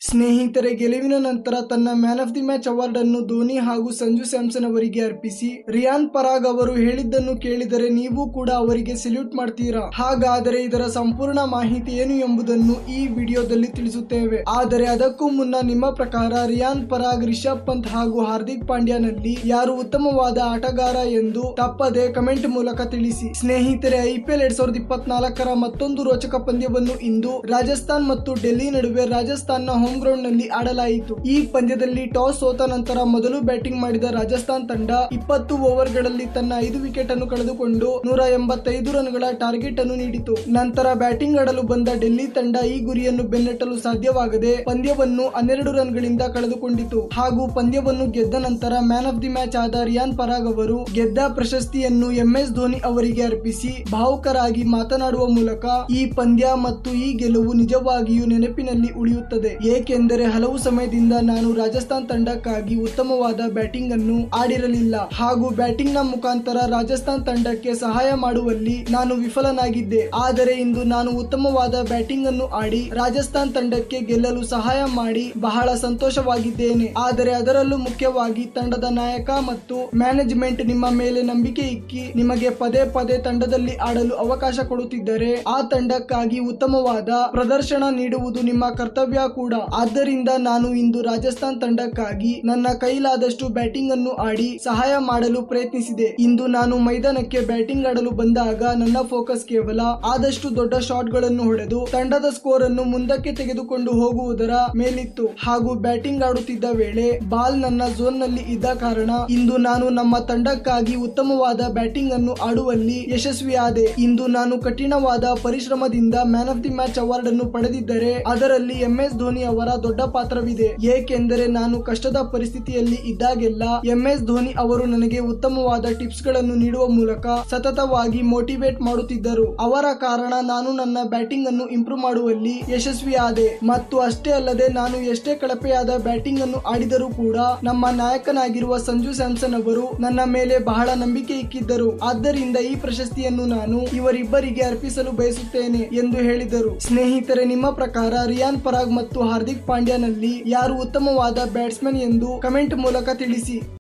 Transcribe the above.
ಸ್ನೇಹಿತರೆ ಗೆಲುವಿನ ನಂತರ ತನ್ನ man of the match award ಅನ್ನು ಧೋನಿ ಹಾಗೂ ಸಂಜು ಸ್ಯಾಮ್ಸನ್ ಅವರಿಗೆ ಅರ್ಪಿಸಿ ರಿಯಾನ್ ಪರಾಗ್ ಅವರು ಹೇಳಿದ್ದನ್ನು ಕೇಳಿದರೆ ನೀವು ಕೂಡ ಅವರಿಗೆ ಸೆಲ್ಯೂಟ್ ಮಾಡ್ತೀರಾ ಹಾಗಾದರೆ ಇದರ ಸಂಪೂರ್ಣ ಮಾಹಿತಿ ಏನು ಎಂಬುದನ್ನು ಈ ವಿಡಿಯೋದಲ್ಲಿ ತಿಳಿಸುತ್ತೇವೆ ಆದರೆ ಅದಕ್ಕೂ ಮುನ್ನ ನಿಮ್ಮ ಪ್ರಕಾರ ರಿಯಾನ್ ಪರಾಗ್ ರಿಷಬ್ ಪಂತ್ ಹಾಗೂ ಹಾರ್ದಿಕ್ ಪಾಂಡ್ಯನಲ್ಲಿ ಯಾರು ಉತ್ತಮವಾದ ಆಟಗಾರ ಎಂದು ತಪ್ಪದೆ ಕಮೆಂಟ್ ಮೂಲಕ ತಿಳಿಸಿ ಸ್ನೇಹಿತರೆ ಐಪಿಎಲ್ ಎರಡ್ ಸಾವಿರದ ಇಪ್ಪತ್ನಾಲ್ಕರ ಮತ್ತೊಂದು ರೋಚಕ ಪಂದ್ಯವನ್ನು ಇಂದು ರಾಜಸ್ಥಾನ್ ಮತ್ತು ಡೆಲ್ಲಿ ನಡುವೆ ರಾಜಸ್ಥಾನ್ನ ಹೋಮ್ ಗ್ರೌಂಡ್ ನಲ್ಲಿ ಆಡಲಾಯಿತು ಈ ಪಂದ್ಯದಲ್ಲಿ ಟಾಸ್ ಸೋತ ನಂತರ ಮೊದಲು ಬ್ಯಾಟಿಂಗ್ ಮಾಡಿದ ರಾಜಸ್ಥಾನ್ ತಂಡ ಇಪ್ಪತ್ತು ಓವರ್ಗಳಲ್ಲಿ ತನ್ನ ಐದು ವಿಕೆಟ್ ಅನ್ನು ಕಳೆದುಕೊಂಡು ನೂರ ಎಂಬತ್ತೈದು ರನ್ಗಳ ಟಾರ್ಗೆಟ್ ಅನ್ನು ನೀಡಿತು ನಂತರ ಬ್ಯಾಟಿಂಗ್ ಆಡಲು ಬಂದ ಡೆಲ್ಲಿ ತಂಡ ಈ ಗುರಿಯನ್ನು ಬೆನ್ನಟ್ಟಲು ಸಾಧ್ಯವಾಗದೆ ಪಂದ್ಯವನ್ನು ಹನ್ನೆರಡು ರನ್ಗಳಿಂದ ಕಳೆದುಕೊಂಡಿತು ಹಾಗೂ ಪಂದ್ಯವನ್ನು ಗೆದ್ದ ನಂತರ ಮ್ಯಾನ್ ಆಫ್ ದಿ ಮ್ಯಾಚ್ ಆದ ರಿಯಾನ್ ಪರಾಗ್ ಅವರು ಗೆದ್ದ ಪ್ರಶಸ್ತಿಯನ್ನು ಎಂಎಸ್ ಧೋನಿ ಅವರಿಗೆ ಅರ್ಪಿಸಿ ಭಾವುಕರಾಗಿ ಮಾತನಾಡುವ ಮೂಲಕ ಈ ಪಂದ್ಯ ಮತ್ತು ಈ ಗೆಲುವು ನಿಜವಾಗಿಯೂ ನೆನಪಿನಲ್ಲಿ ಉಳಿಯುತ್ತದೆ ಏಕೆಂದರೆ ಹಲವು ಸಮಯದಿಂದ ನಾನು ರಾಜಸ್ಥಾನ್ ತಂಡಕ್ಕಾಗಿ ಉತ್ತಮವಾದ ಬ್ಯಾಟಿಂಗ್ ಅನ್ನು ಆಡಿರಲಿಲ್ಲ ಹಾಗೂ ಬ್ಯಾಟಿಂಗ್ ನ ಮುಖಾಂತರ ರಾಜಸ್ಥಾನ್ ತಂಡಕ್ಕೆ ಸಹಾಯ ಮಾಡುವಲ್ಲಿ ನಾನು ವಿಫಲನಾಗಿದ್ದೆ ಆದರೆ ಇಂದು ನಾನು ಉತ್ತಮವಾದ ಬ್ಯಾಟಿಂಗ್ ಅನ್ನು ಆಡಿ ರಾಜಸ್ಥಾನ್ ತಂಡಕ್ಕೆ ಗೆಲ್ಲಲು ಸಹಾಯ ಮಾಡಿ ಬಹಳ ಸಂತೋಷವಾಗಿದ್ದೇನೆ ಆದರೆ ಅದರಲ್ಲೂ ಮುಖ್ಯವಾಗಿ ತಂಡದ ನಾಯಕ ಮತ್ತು ಮ್ಯಾನೇಜ್ಮೆಂಟ್ ನಿಮ್ಮ ಮೇಲೆ ನಂಬಿಕೆ ಇಕ್ಕಿ ನಿಮಗೆ ಪದೇ ಪದೇ ತಂಡದಲ್ಲಿ ಆಡಲು ಅವಕಾಶ ಕೊಡುತ್ತಿದ್ದರೆ ಆ ತಂಡಕ್ಕಾಗಿ ಉತ್ತಮವಾದ ಪ್ರದರ್ಶನ ನೀಡುವುದು ನಿಮ್ಮ ಕರ್ತವ್ಯ ಕೂಡ ಆದ್ದರಿಂದ ನಾನು ಇಂದು ರಾಜಸ್ಥಾನ್ ತಂಡಕ್ಕಾಗಿ ನನ್ನ ಕೈಲಾದಷ್ಟು ಬ್ಯಾಟಿಂಗ್ ಅನ್ನು ಆಡಿ ಸಹಾಯ ಮಾಡಲು ಪ್ರಯತ್ನಿಸಿದೆ ಇಂದು ನಾನು ಮೈದಾನಕ್ಕೆ ಬ್ಯಾಟಿಂಗ್ ಆಡಲು ಬಂದಾಗ ನನ್ನ ಫೋಕಸ್ ಕೇವಲ ಆದಷ್ಟು ದೊಡ್ಡ ಶಾಟ್ ಗಳನ್ನು ಹೊಡೆದು ತಂಡದ ಸ್ಕೋರ್ ಅನ್ನು ಮುಂದಕ್ಕೆ ತೆಗೆದುಕೊಂಡು ಹೋಗುವುದರ ಮೇಲಿತ್ತು ಹಾಗೂ ಬ್ಯಾಟಿಂಗ್ ಆಡುತ್ತಿದ್ದ ವೇಳೆ ಬಾಲ್ ನನ್ನ ಝೋನ್ ನಲ್ಲಿ ಇದ್ದ ಕಾರಣ ಇಂದು ನಾನು ನಮ್ಮ ತಂಡಕ್ಕಾಗಿ ಉತ್ತಮವಾದ ಬ್ಯಾಟಿಂಗ್ ಅನ್ನು ಆಡುವಲ್ಲಿ ಯಶಸ್ವಿಯಾದೆ ಇಂದು ನಾನು ಕಠಿಣವಾದ ಪರಿಶ್ರಮದಿಂದ man of the match award ಅನ್ನು ಪಡೆದಿದ್ದರೆ ಅದರಲ್ಲಿ ಎಂಎಸ್ ಧೋನಿ ಅವರ ದೊಡ್ಡ ಪಾತ್ರವಿದೆ ಏಕೆಂದರೆ ನಾನು ಕಷ್ಟದ ಪರಿಸ್ಥಿತಿಯಲ್ಲಿ ಇದ್ದಾಗೆಲ್ಲ ಎಂಎಸ್ ಧೋನಿ ಅವರು ನನಗೆ ಉತ್ತಮವಾದ ಟಿಪ್ಸ್ ಗಳನ್ನು ನೀಡುವ ಮೂಲಕ ಸತತವಾಗಿ ಮೋಟಿವೇಟ್ ಮಾಡುತ್ತಿದ್ದರು ಅವರ ಕಾರಣ ನಾನು ನನ್ನ ಬ್ಯಾಟಿಂಗ್ ಅನ್ನು ಇಂಪ್ರೂವ್ ಮಾಡುವಲ್ಲಿ ಯಶಸ್ವಿಯಾದೆ ಮತ್ತು ಅಷ್ಟೇ ಅಲ್ಲದೆ ನಾನು ಎಷ್ಟೇ ಕಳಪೆಯಾದ ಬ್ಯಾಟಿಂಗ್ ಅನ್ನು ಆಡಿದರೂ ಕೂಡ ನಮ್ಮ ನಾಯಕನಾಗಿರುವ ಸಂಜು ಸ್ಯಾಮ್ಸನ್ ಅವರು ನನ್ನ ಮೇಲೆ ಬಹಳ ನಂಬಿಕೆ ಇಕ್ಕಿದ್ದರು ಆದ್ದರಿಂದ ಈ ಪ್ರಶಸ್ತಿಯನ್ನು ನಾನು ಇವರಿಬ್ಬರಿಗೆ ಅರ್ಪಿಸಲು ಬಯಸುತ್ತೇನೆ ಎಂದು ಹೇಳಿದರು ಸ್ನೇಹಿತರೆ ನಿಮ್ಮ ಪ್ರಕಾರ ರಿಯಾನ್ ಪರಾಗ್ ಮತ್ತು ಹಾರ್ದಿಕ್ ಪಾಂಡ್ಯನಲ್ಲಿ ಯಾರು ಉತ್ತಮವಾದ ಬ್ಯಾಟ್ಸ್ಮನ್ ಎಂದು ಕಮೆಂಟ್ ಮೂಲಕ ತಿಳಿಸಿ